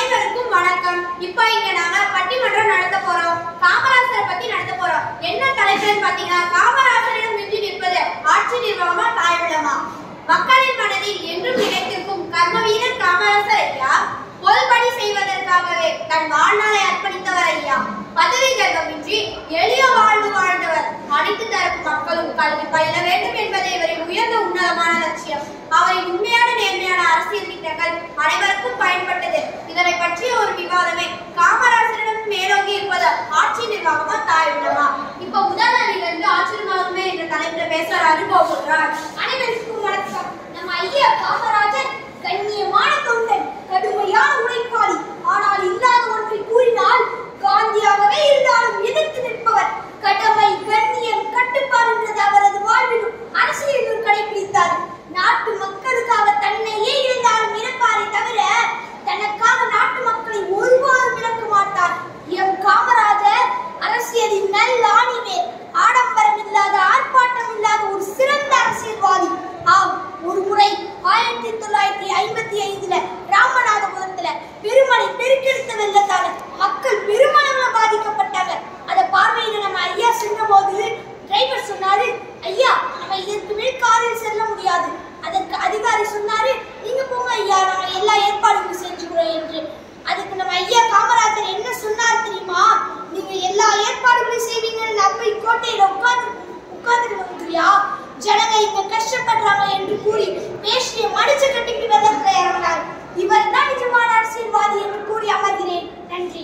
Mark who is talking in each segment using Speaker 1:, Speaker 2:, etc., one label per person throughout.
Speaker 1: அனைவருக்கும் வணக்கம் இப்போ இங்க நாங்க பட்டிமன்றம் நடத்த போறோம் காமராசரை பத்தி நடத்த போறோம் என்ன தலைப்புன்னு பாத்தீங்கன்னா காமராசரிடம் மிஞ்சி நிற்பது ஆட்சி நிர்வாகமா தாழ்விடமா மக்களின் மனதில் என்றும் நிலைத்திருக்கும் கர்ம வீரர் காமராசர் ஐயா பொதுப்பணி செய்வதற்காகவே தன் வாழ்நாளை அர்ப்பணித்தவர் ஐயா பதவி கர்வமின்றி எளிய வாழ்வு வாழ்ந்தவர் அனைத்து தரப்பு மக்களும் கல்வி பயில வேண்டும் என்பதே இவரின் உயர்ந்த உன்னதமான லட்சியம் அவரின் உண்மையான நேர்மையான அரசியல் திட்டங்கள் அனைவருக்கும் பயன்பட்டது இதனை பற்றிய ஒரு விவாதமே காமராசரிடம் மேலோங்கி இருப்பது ஆட்சி நிர்வாகமா தாழ்விடமா இப்ப முதல் அணியிலிருந்து ஆட்சி நிர்வாகமே என்ற தலைப்புல பேச அனுபவப்படுறார் அனைவருக்கும் வணக்கம் நம்ம ஐயா காமராஜர் கண்ணியமான தொண்டன் கடுமையான உழைப்பாளி ஆனால் இல்லாத ஒன்றை கூறினால் காந்தியாகவே இருந்தாலும் எதிர்த்து நிற்பவர் கடமை கண்ணியம் கட்டுப்பாடுன்றது அவரது வாழ்விலும் அரசியலிலும் கடைபிடித்தார் நாட்டு மக்களுக்காக தன்னையே இருந்தாலும் இறப்பாரே தவிர தனக்காக நாட்டு மக்களை ஒருபோதும் இழக்க மாட்டார் எம் காமராஜர் அரசியலின் நல்ல ஆணிவேர் ஆடம்பரம் இல்லாத ஆர்ப்பாட்டம் இல்லாத ஒரு சிறந்த அரசியல்வாதி ஆம் ஒரு முறை ஆயிரத்தி தொள்ளாயிரத்தி ஐம்பத்தி ஐந்துல ராமநாதபுரத்துல பெருமழை பெருக்கெடுத்த வெள்ளத்தால மக்கள் பெருமளவுல பாதிக்கப்பட்டாங்க அத பார்வையிட நம்ம ஐயா சென்ற போது டிரைவர் சொன்னாரு ஐயா நம்ம இதற்கு மேல் காரில் செல்ல முடியாது அதற்கு அதிகாரி சொன்னாரு நீங்க போங்க ஐயா நாங்க எல்லா ஏற்பாடுகளும் செஞ்சுக்கிறோம் என்று அதுக்கு நம்ம ஐயா காமராஜர் என்ன சொன்னார் தெரியுமா நீங்க எல்லா ஏற்பாடுகளையும் செய்வீங்கன்னு நம்பி கோட்டையில உட்கார்ந்து உட்கார்ந்து வந்துறியா ஜனங்க இங்க கஷ்டப்படுறாங்க என்று கூறி பேசிய மடிச்சு கட்டிட்டு வெள்ளத்துல இறங்கினார் இவர் தான் நிஜமான அரசியல்வாதி என்று கூறி அமர்கிறேன் நன்றி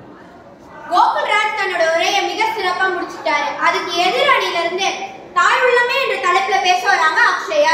Speaker 1: கோகுல்ராஜ் தன்னோட உரையை மிக சிறப்பா முடிச்சிட்டாரு அதுக்கு எதிரணியில இருந்து தாழ்வுள்ளமே என்ற தலைப்புல பேச வராங்க அக்ஷயா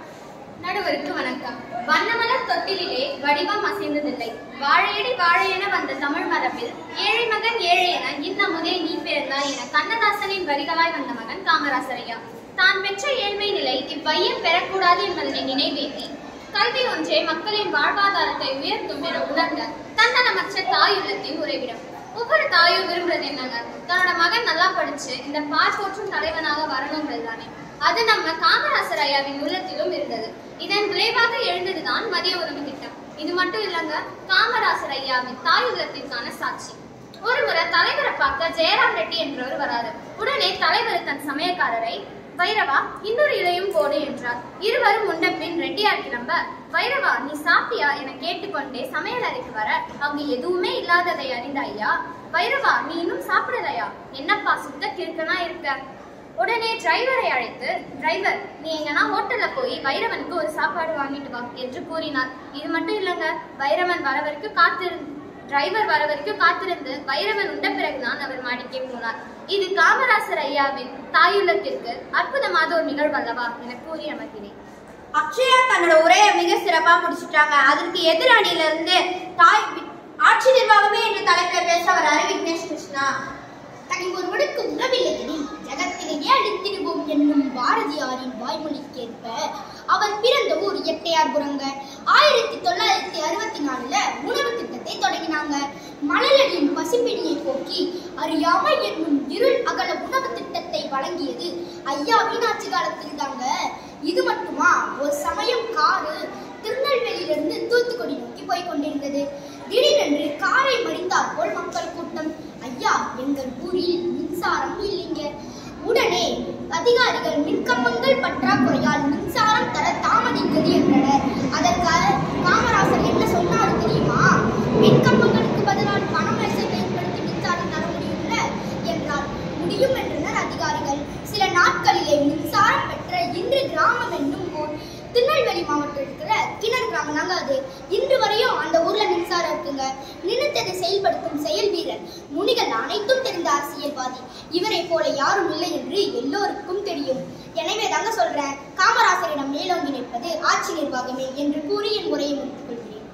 Speaker 2: நடுவருக்கு வணக்கம் வண்ணமலர் தொட்டிலே வடிவம் அசைந்ததில்லை வாழையடி வாழையென வந்த தமிழ் மரபில் ஏழை மகன் ஏழை என இன்னமுதே நீ பிறந்தாய் என கண்ணதாசனின் வரிகளாய் வந்த மகன் காமராசரையா தான் பெற்ற ஏழ்மை நிலை இவ்வையம் பெறக்கூடாது என்பதனை நினைவேற்றி கல்வி ஒன்றே மக்களின் வாழ்வாதாரத்தை உயர்த்தும் என உணர்ந்த தன்னலமற்ற தாயுள்ளத்தின் உறைவிடம் ஒவ்வொரு தாயும் விரும்புறது என்னங்க தன்னோட மகன் நல்லா படிச்சு இந்த பார் போற்றும் தலைவனாக வரணுங்கிறது தானே அது நம்ம காமராசர் ஐயாவின் உள்ளத்திலும் இருந்தது இதன் விளைவாக எழுந்ததுதான் மதிய உணவு திட்டம் இது மட்டும் இல்லைங்க காமராசர் ஐயாவின் தாயுள்ளத்திற்கான சாட்சி ஒரு முறை தலைவரை பார்க்க ஜெயராம் ரெட்டி என்றவர் வராரு உடனே தலைவர் தன் சமயக்காரரை வைரவா இன்னொரு இலையும் போடு என்றார் இருவரும் உண்ட பின் ரெட்டியார் கிளம்ப வைரவா நீ சாப்பிட்டியா என கேட்டுக்கொண்டே சமையல் அறைக்கு வர அங்கு எதுவுமே இல்லாததை அறிந்த ஐயா வைரவா நீ இன்னும் சாப்பிடலையா என்னப்பா சுத்த கிறுக்கனா இருக்க உடனே டிரைவரை அழைத்து டிரைவர் நீ எங்கன்னா ஹோட்டல்ல போய் வைரவனுக்கு ஒரு சாப்பாடு வாங்கிட்டு வா என்று கூறினார் இது மட்டும் இல்லைங்க வைரவன் வர வரைக்கும் காத்திருந்து டிரைவர் வர வரைக்கும் காத்திருந்து வைரவன் உண்ட பிறகுதான் அவர் மாடிக்கே போனார் இது காமராசர் ஐயாவின் தாயுள்ளத்திற்கு அற்புதமான ஒரு நிகழ்வு அல்லவா என கூறி அமர்கிறேன்
Speaker 1: அக்ஷயா தன்னோட உரையை மிக சிறப்பா முடிச்சிட்டாங்க அதற்கு எதிரணியில இருந்து தாய் ஆட்சி நிர்வாகமே என்ற தலைப்புல பேச வராரு விக்னேஷ் கிருஷ்ணா
Speaker 3: தனி ஒருவனுக்கு உறவில்லையெனில் ஜகத்திலேயே அழித்திடுவோம் என்னும் பாரதியாரின் வாய்மொழிக்கேற்ப அவர் பிறந்த ஊர் எட்டையார்புரங்க ஆயிரத்தி தொள்ளாயிரத்தி அறுபத்தி நாலுல உணவு திட்டத்தை தொடங்கினாங்க மணலடியின் பசிப்பிணியை போக்கி அறியாமை என்னும் இருள் அகல உணவு திட்டத்தை வழங்கியது ஐயாவின் ஆட்சி காலத்தில் தாங்க இது மட்டுமா ஒரு சமயம் காரு திருநெல்வேலியிலிருந்து தூத்துக்குடி நோக்கி போய் கொண்டிருந்தது திடீரென்று காரை மறிந்தார் போல் மக்கள் கூட்டம் ஐயா எங்கள் ஊரில் மின்சாரம் இல்லைங்க உடனே அதிகாரிகள் மின்கம்பங்கள் பற்றாக்குறையால் மின்சாரம் தர தாமதித்தது என்றனர் அதற்காக காமராசர் என்ன சொன்னாரு தெரியுமா மின்கம்பங்களுக்கு பதிலாக பணமேசை பயன்படுத்தி மின்சாரம் தர முடியும்ல என்றார் முடியும் என்றனர் அதிகாரிகள் சில நாட்களிலே மின்சாரம் பெற்ற இன்று கிராமம் என்னும் ஊர் திருநெல்வேலி மாவட்டம் இருக்கிற கிணறு கிராமம் தாங்க அது இன்று வரையும் அந்த ஊர்ல மின்சாரம் இருக்குங்க நினைத்ததை செயல்படுத்தும் செயல் வீரர் முனிகள் அனைத்தும் தெரிந்த அரசியல்வாதி இவரை போல யாரும் இல்லை என்று எல்லோருக்கும் தெரியும் எனவே தாங்க சொல்றேன் காமராசரிடம் மேலோங்கி நிற்பது ஆட்சி நிர்வாகமே என்று கூறி என் உரையை முடித்துக் கொள்கிறேன்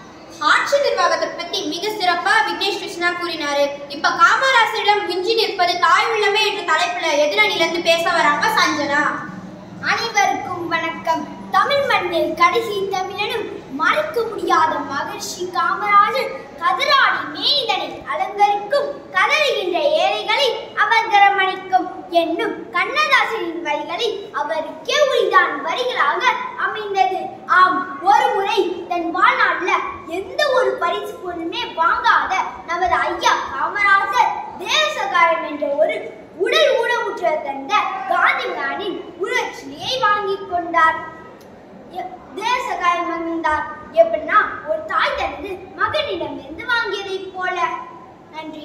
Speaker 1: ஆட்சி நிர்வாகத்தை பத்தி மிக சிறப்பா விக்னேஷ் கிருஷ்ணா கூறினாரு இப்ப காமராசரிடம் மிஞ்சி நிற்பது தாய் உள்ளமே என்ற தலைப்புல எதிரணியில இருந்து பேச வராங்க சஞ்சனா
Speaker 3: அனைவருக்கும் வணக்கம் தமிழ் மண்ணில் கடைசி தமிழனும் மறைக்க முடியாத மகிழ்ச்சி காமராஜர் கதிராடி மேய்தனை அலங்கரிக்கும் கதறுகின்ற ஏழைகளை அவர் கரமணிக்கும் என்னும் கண்ணதாசனின் வரிகளை அவருக்கே உரிதான் வரிகளாக அமைந்தது ஆம் ஒரு முறை தன் வாழ்நாள்ல எந்த ஒரு பரிசு பொருள் ஒண்ணுமே வாங்காத நமது ஐயா காமராஜர் தேசகாரம் என்ற ஒரு உடல் ஊனமுற்ற தந்த காந்திமேனின் உணர்ச்சியை வாங்கிக் கொண்டார் எ- தேசகாயம் வந்தார் எப்படின்னா ஒரு தாய் தனது மகனிடமிருந்து வாங்கியதைப் போல நன்றி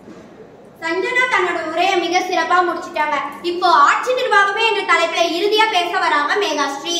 Speaker 1: சஞ்சனா தன்னோட உரையை மிக சிறப்பா முடிச்சிட்டாங்க இப்போ ஆட்சி நிர்வாகமே என்ற தலைப்புல இறுதியா பேச வராங்க மேகாஸ்ரீ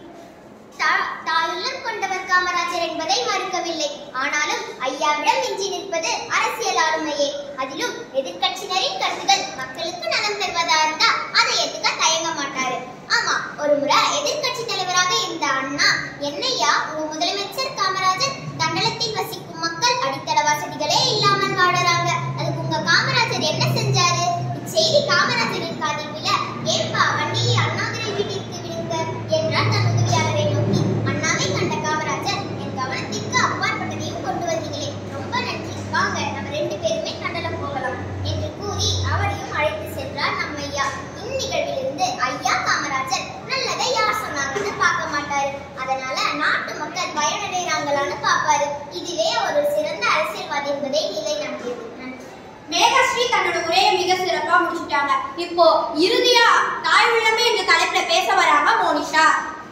Speaker 3: தா- தாயுள்ளம் கொண்டவர் காமராஜர் என்பதை மறுக்கவில்லை ஆனாலும் ஐயாவிடம் மிஞ்சி நிற்பது அரசியல் ஆளுமையே அதிலும் எதிர்க்கட்சியினரின் கருத்துகள் மக்களுக்கு நலம் தருவதா இருந்தா அதை ஏத்துக்க தயங்க மாட்டாரு ஆமா ஒரு முறை எதிர்க்கட்சி தலைவராக இருந்த அண்ணா என்னையா உங்க முதலமைச்சர் காமராஜர் தண்டலத்தில் வசிக்கும் மக்கள் அடித்தள வசதிகளே இல்லாமல் வாடுறாங்க அதுக்கு உங்க காமராஜர் என்ன செஞ்சாரு இச்செய்தி காமராஜரின் காதில் விழ ஏன்பா வண்டியை அண்ணாதுரை வீட்டிற்கு விடுங்க என்றார் தன் உதவியாளரை நோக்கி அண்ணாவை கண்ட காமராஜர் என் கவனத்திற்கு அப்பாற்பட்டதையும் கொண்டு வந்தீங்களே ரொம்ப நன்றி வாங்க நம்ம ரெண்டு பேருமே கண்டலம் போகலாம் என்று கூறி அவரையும் அழைத்து சென்றார் நம்ம ஐயா இந்நிகழ்விலிருந்து ஐயா காமராஜர் நல்லதை யார் சொன்னாங்கன்னு பார்க்க மாட்டாரு அதனால நாட்டு மக்கள் பயனடைறாங்களான்னு பார்ப்பாரு இதுவே ஒரு சிறந்த அரசியல்வாதி என்பதை நிலைநாட்டியது நன்றி
Speaker 1: மேகாஸ்ரீ தன்னோட உரையை மிக சிறப்பா முடிச்சிட்டாங்க இப்போ இறுதியா தாய் உள்ளமே என்ற தலைப்புல பேச வராங்க மோனிஷா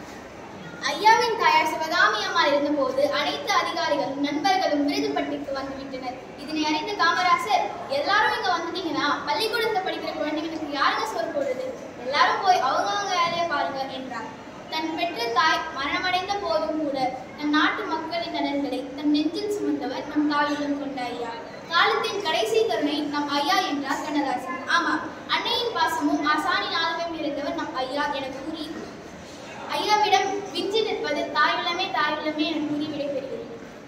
Speaker 2: ஐயாவின் தாயார் சிவகாமி அம்மாள் இருந்தபோது அனைத்து அதிகாரிகளும் நண்பர்களும் விருதுப்பட்டிக்கு வந்துவிட்டனர் இதனை அறிந்த காமராசர் எல்லாரும் இங்க வந்துட்டீங்கன்னா பள்ளிக்கூடத்துல படிக்கிற குழந்தைகளுக்கு யாருங்க சோறு போடுறது எல்லாரும் போய் அவங்கவங்க வேலையை பாருங்க என்றார் தன் பெற்ற தாய் மரணமடைந்த போதும் கூட நம் நாட்டு மக்களின் நலன்களை தன் நெஞ்சில் சுமந்தவர் நம் தாயுடன் கொண்ட ஐயா காலத்தின் கடைசி கருணை நம் ஐயா என்றார் கண்ணதாசன் ஆமா அன்னையின் பாசமும் ஆசானின் ஆளுமையும் இருந்தவர் நம் ஐயா என கூறி ஐயாவிடம் விஞ்சி நிற்பது தாயுள்ளமே தாயுள்ளமே என கூறி விடைபெறுகிறேன்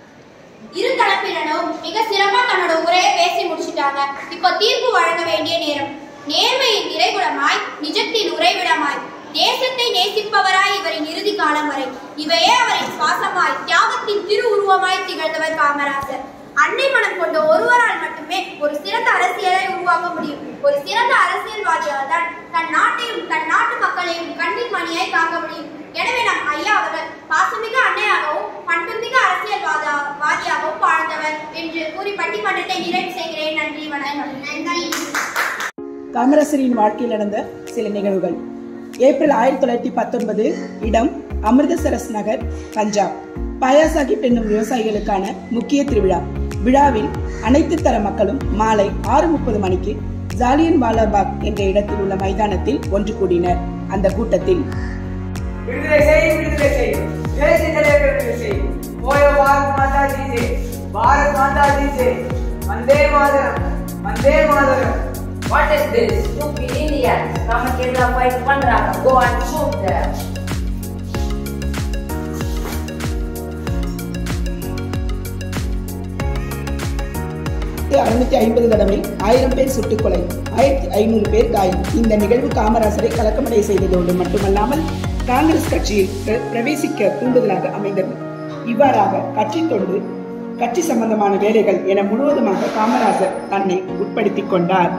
Speaker 1: இரு தரப்பினரும் மிக சிறப்பா தன்னோட உரையை பேசி முடிச்சிட்டாங்க இப்போ தீர்ப்பு வழங்க வேண்டிய நேரம் நேர்மையின் நிறைகுடமாய் நிஜத்தில் உறைவிடமாய் தேசத்தை நேசிப்பவராய் இவரின் இறுதி காலம் வரை இவையே அவரின் சுவாசமாய் தியாகத்தின் திரு உருவமாய் திகழ்ந்தவர் காமராஜர் அன்னை மனம் கொண்ட ஒருவரால் மட்டுமே ஒரு சிறந்த அரசியலை உருவாக்க முடியும் ஒரு சிறந்த அரசியல்வாதியால் தான் தன் நாட்டையும் தன் நாட்டு மக்களையும் கண்ணின் மணியாய் காக்க முடியும் எனவே நம் ஐயா அவர்கள் பாசமிகு அன்னையாகவும் பண்புமிகு அரசியல்வாத வாதியாகவும் வாழ்ந்தவர் என்று கூறி பட்டிமன்றத்தை நிறைவு செய்கிறேன் நன்றி வணக்கம் நன்றி
Speaker 4: காமராசரின் வாழ்க்கையில் நடந்த சில நிகழ்வுகள் ஏப்ரல் ஆயிரத்தி தொள்ளாயிரத்தி பத்தொன்பது இடம் அமிர்தசரஸ் நகர் பஞ்சாப் பாயாசாகிப் என்னும் விவசாயிகளுக்கான முக்கிய திருவிழா விழாவில் அனைத்து தர மக்களும் மாலை ஆறு முப்பது மணிக்கு ஜாலியன் வாலாபாக் என்ற இடத்தில் உள்ள மைதானத்தில் ஒன்று கூடினர் அந்த கூட்டத்தில்
Speaker 5: விடுதலை செய் விடுதலை செய் தேச தலைவர் விடுதலை செய் போய பாரத் மாதா ஜி ஜே பாரத் மாதா ஜி ஜே Vande Mataram Vande Mataram
Speaker 6: What is this? Stupid Indians! நம்ம கேரளா ஃபைட் பண்றாங்க go and shoot them.
Speaker 4: அறுநூத்தி ஐம்பது தடவை ஆயிரம் பேர் சுட்டுக் கொலை ஆயிரத்தி ஐநூறு பேர் காயம் இந்த நிகழ்வு காமராசரை கலக்கமடை செய்ததோடு மட்டுமல்லாமல் காங்கிரஸ் கட்சியில் பிர- பிரவேசிக்க தூண்டுதலாக அமைந்தது இவ்வாறாக கட்சி தொண்டு கட்சி சம்பந்தமான வேலைகள் என முழுவதுமாக காமராஜர் தன்னை உட்படுத்திக் கொண்டார்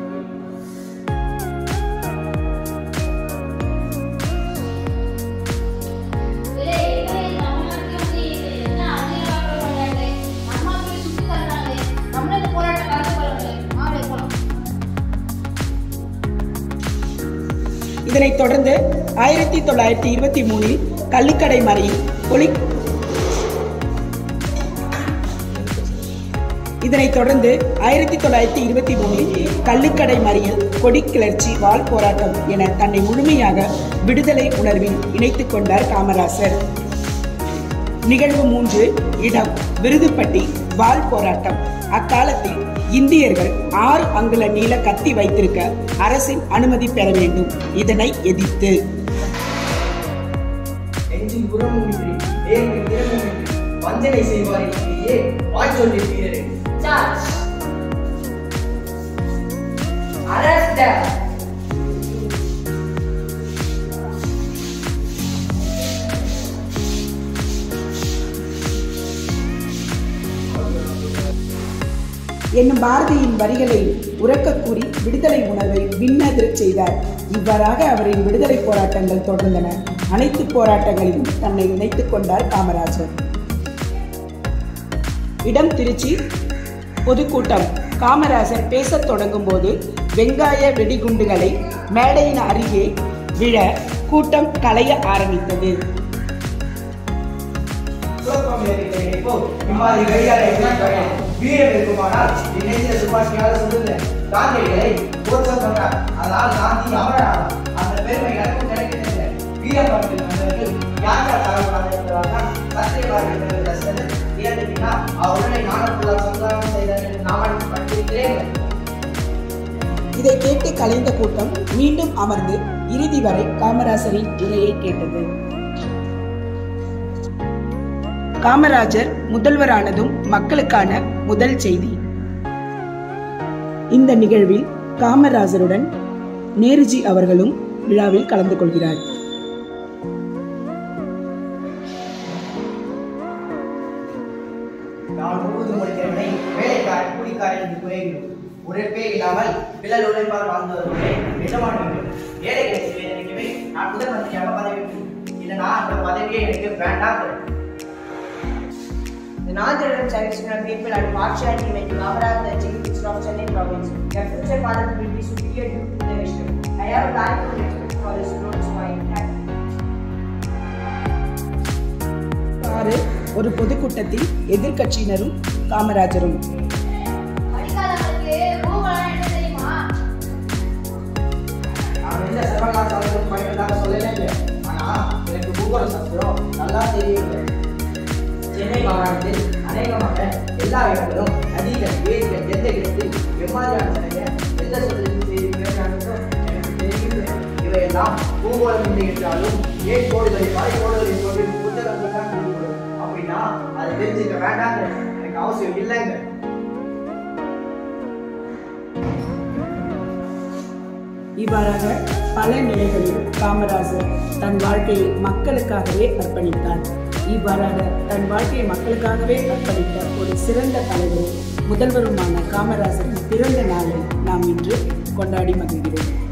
Speaker 4: இதனைத் தொடர்ந்து ஆயிரத்தி தொள்ளாயிரத்தி இருபத்தி மூணில் கள்ளுக்கடை மறியல் கொலி இதனைத் தொடர்ந்து ஆயிரத்தி தொள்ளாயிரத்தி இருபத்தி மூணில் கள்ளுக்கடை மறியல் கொடி கிளர்ச்சி வாள் போராட்டம் என தன்னை முழுமையாக விடுதலை உணர்வில் இணைத்துக் கொண்டார் காமராசர் நிகழ்வு மூன்று இடம் விருதுப்பட்டி வாள் போராட்டம் அக்காலத்தில் இந்தியர்கள் ஆறு அங்குல நீள கத்தி வைத்திருக்க அரசின் அனுமதி பெற வேண்டும் இதனை எதிர்த்து
Speaker 5: நெஞ்சில் உரமுமின்றி நேர்மை திறமுமின்றி வஞ்சனை செய்வாரை நீயே வாய்ச்சொல்லி வீரரே
Speaker 6: Charge! Arrest them!
Speaker 4: என்னும் பாரதியின் வரிகளை உறக்கக் கூறி விடுதலை உணர்வை விண்ணதிரச் செய்தார் இவ்வாறாக அவரின் விடுதலை போராட்டங்கள் தொடர்ந்தன அனைத்து போராட்டங்களிலும் தன்னை இணைத்துக் கொண்டார் காமராஜர் இடம் திருச்சி பொதுக்கூட்டம் காமராசர் பேசத் தொடங்கும்போது வெங்காய வெடிகுண்டுகளை மேடையின் அருகே விழ கூட்டம் கலைய ஆரம்பித்தது
Speaker 5: குழப்பம் ஏற்பட்டது. இப்போ இம்மாதிரி கையாளை எதிர்க்கிறேன். வீரம் இருக்குமானால் இந்நேரத்தில் துப்பாக்கியால் சுடுங்க காந்தியடிகளை போற்றம் சொன்னார் அதனால் காந்தி அமரனார் அந்த பெருமை எனக்கும் கிடைக்கிறது வீரம் பற்றி வந்தவர்கள் யார் யார் தரக்கூடாது என்பதால் சத்தியவாதிகள் ரசிகர்கள் இரண்டு பின்னால் அவருடனே நாணப்புள்ள சந்தானம் செய்தார் என்று நாமல் படித்திருக்கிறேன்
Speaker 4: இதை கேட்டு கலைந்த கூட்டம் மீண்டும் அமர்ந்து இறுதி வரை காமராசரின் உரையை கேட்டது காமராஜர் முதல்வரானதும் மக்களுக்கான முதல் செய்தி இந்த நிகழ்வில் காமராஜருடன் நேருஜி அவர்களும் விழாவில் கலந்து கொள்கிறார்
Speaker 5: நான் முழுவதும் முடிக்கிறவனை வேலைக்காரன் கூலிக்காரன் என்று குறைகிறோம் உழைப்பே இல்லாமல் பிறர் உழைப்பால் வாழ்ந்தவர்களே எஜமானவர்கள் ஏழைகளை வேதனைக்கவே நான் முதல் மந்திரியாக பதவி இல்லைனா அந்த பதவியே எனக்கு வேண்டாம்
Speaker 7: The Northern traditional people are partiality like Navarat, the chief minister of Chennai province. Their future father will be superior due to their wisdom. I have a valuable respect for this notes my intact.
Speaker 4: ஆறு ஒரு பொதுக்கூட்டத்தில் எதிர்க்கட்சியினரும் காமராஜரும்
Speaker 1: படிக்காதவங்களுக்கு பூகோளம் என்ன தெரியுமா
Speaker 5: நான் எந்த சர்வகால சாதனையும் படிப்பதாக சொல்லவே இல்லை ஆனா எனக்கு பூகோள சாஸ்திரம் நல்லா தெரியவில்லை சென்னை மாகாணத்தில் அநேகமாக எல்லா இடங்களும் நதிகள் ஏரிகள் எந்த இடத்தில் எவ்வாறான தன்மையை எந்த சொல்லில் செய்திருக்கிறார்களோ எனக்கு தெரியவில்லை இவையெல்லாம் பூகோளம் இல்லை என்றாலும் ஏன் கோடுகளை பல கோடுகளை சொல்லி புத்தகங்கள் தான் கொடுக்கணும் அப்படின்னா அதை தெரிஞ்சுக்க வேண்டாங்க எனக்கு அவசியம் இல்லைங்க
Speaker 4: இவ்வாறாக பல நிலைகளில் காமராஜர் தன் வாழ்க்கையை மக்களுக்காகவே அர்ப்பணித்தார் இவ்வாறாக தன் வாழ்க்கையை மக்களுக்காகவே அர்ப்பணித்த ஒரு சிறந்த தலைவரும் முதல்வருமான காமராஜரின் பிறந்த நாளை நாம் இன்று கொண்டாடி மகிழ்கிறோம்